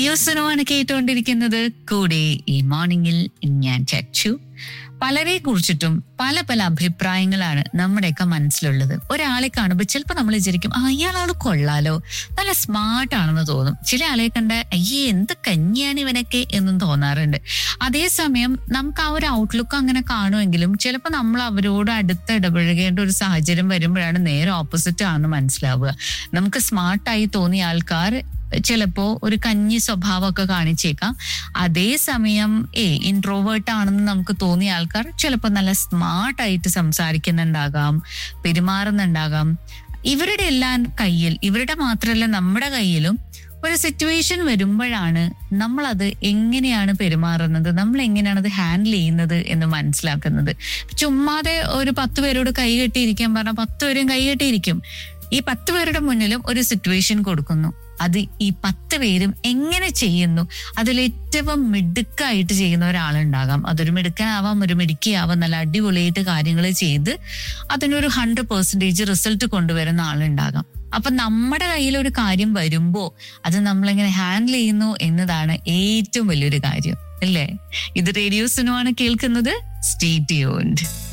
radio സിനിമയാണ് കേട്ടുകൊണ്ടിരിക്കുന്നത് കൂടെ ഈ മോർണിംഗിൽ ഞാൻ ചച്ചു പലരെ കുറിച്ചിട്ടും പല പല അഭിപ്രായങ്ങളാണ് നമ്മുടെയൊക്കെ മനസ്സിലുള്ളത് ഒരാളെ കാണുമ്പോൾ ചിലപ്പോൾ നമ്മൾ വിചാരിക്കും ആ ഇയാളാൾ കൊള്ളാലോ നല്ല സ്മാർട്ട് ആണെന്ന് തോന്നും ചില ആളെ കണ്ട് അയ്യേ എന്ത് കഞ്ഞിയാണ് ഇവനൊക്കെ എന്നും തോന്നാറുണ്ട് അതേസമയം നമുക്ക് ആ ഒരു ഔട്ട്ലുക്ക് അങ്ങനെ കാണുമെങ്കിലും ചിലപ്പോൾ നമ്മൾ അവരോട് അടുത്ത് ഇടപഴകേണ്ട ഒരു സാഹചര്യം വരുമ്പോഴാണ് നേരെ ഓപ്പോസിറ്റ് ആണെന്ന് മനസ്സിലാവുക നമുക്ക് സ്മാർട്ടായി തോന്നിയ ആൾക്കാർ ചിലപ്പോ ഒരു കഞ്ഞി സ്വഭാവമൊക്കെ കാണിച്ചേക്കാം അതേസമയം ഏ ഇൻട്രോവേർട്ട് ആണെന്ന് നമുക്ക് തോന്നിയ ആൾക്കാർ ചിലപ്പോൾ നല്ല സ്മാർട്ടായിട്ട് സംസാരിക്കുന്നുണ്ടാകാം പെരുമാറുന്നുണ്ടാകാം ഇവരുടെ എല്ലാം കയ്യിൽ ഇവരുടെ മാത്രമല്ല നമ്മുടെ കയ്യിലും ഒരു സിറ്റുവേഷൻ വരുമ്പോഴാണ് നമ്മൾ അത് എങ്ങനെയാണ് പെരുമാറുന്നത് നമ്മൾ എങ്ങനെയാണ് അത് ഹാൻഡിൽ ചെയ്യുന്നത് എന്ന് മനസ്സിലാക്കുന്നത് ചുമ്മാതെ ഒരു പത്ത് പേരോട് കൈ കെട്ടിയിരിക്കാൻ പറഞ്ഞാൽ പത്ത് പേരും കൈ കെട്ടിയിരിക്കും ഈ പത്ത് പേരുടെ മുന്നിലും ഒരു സിറ്റുവേഷൻ കൊടുക്കുന്നു അത് ഈ പത്ത് പേരും എങ്ങനെ ചെയ്യുന്നു അതിൽ ഏറ്റവും മിടുക്കായിട്ട് ചെയ്യുന്ന ഒരാളുണ്ടാകാം അതൊരു മിടുക്കനാവാം ഒരു മിടുക്കിയാവാം നല്ല അടിപൊളിയായിട്ട് കാര്യങ്ങൾ ചെയ്ത് അതിനൊരു ഹൺഡ്രഡ് പെർസെൻറ്റേജ് റിസൾട്ട് കൊണ്ടുവരുന്ന ആളുണ്ടാകാം അപ്പൊ നമ്മുടെ കയ്യിൽ ഒരു കാര്യം വരുമ്പോ അത് നമ്മളെങ്ങനെ ഹാൻഡിൽ ചെയ്യുന്നു എന്നതാണ് ഏറ്റവും വലിയൊരു കാര്യം അല്ലേ ഇത് റേഡിയോ സിനിമയാണ് കേൾക്കുന്നത് സ്റ്റേ ട്യൂൺഡ്